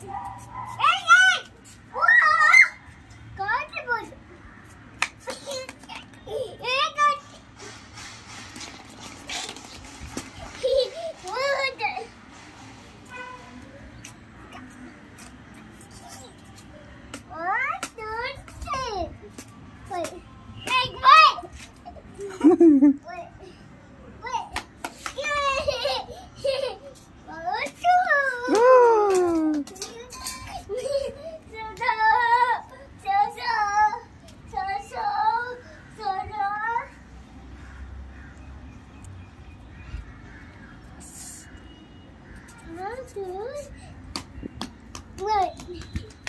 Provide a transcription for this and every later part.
Wait. Wait, wait. Wait. Wait. Balloon. Wait.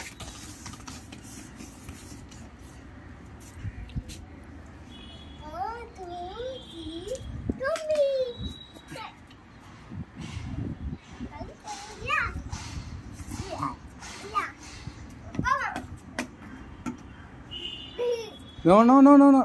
One, two, three, Gummy. Yeah. Yeah. Yeah. Mama. No no no no no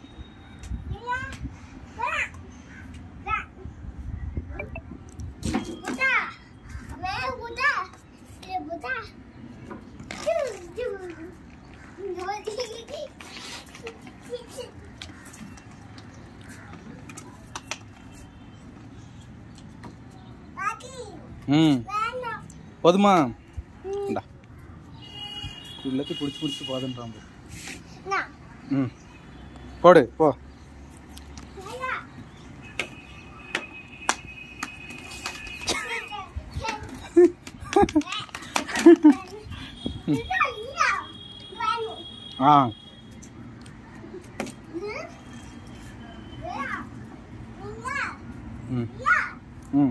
ம் போதுமா இந்தா எல்லாத்தையும் பிடிச்சி பிடிச்சி போதுன்றான் பாரு. ம் போடு போ ஆ ம் ம்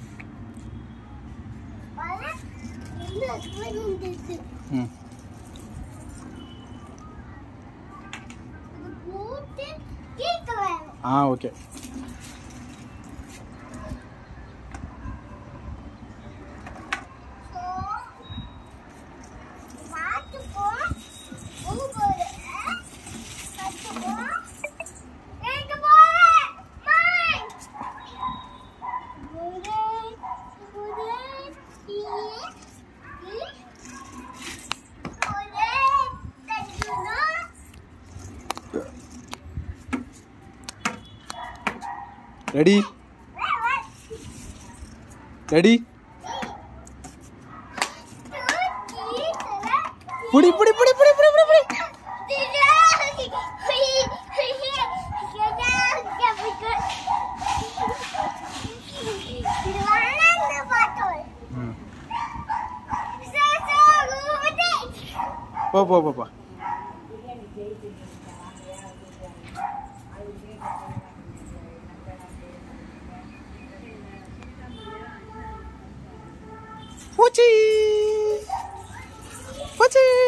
ம் ஆ ஓகே ரெடி ரெடி புடி புடி புடி புடி புடி புடி புடி ம் போ போ போ போ பூச்சி பூச்சி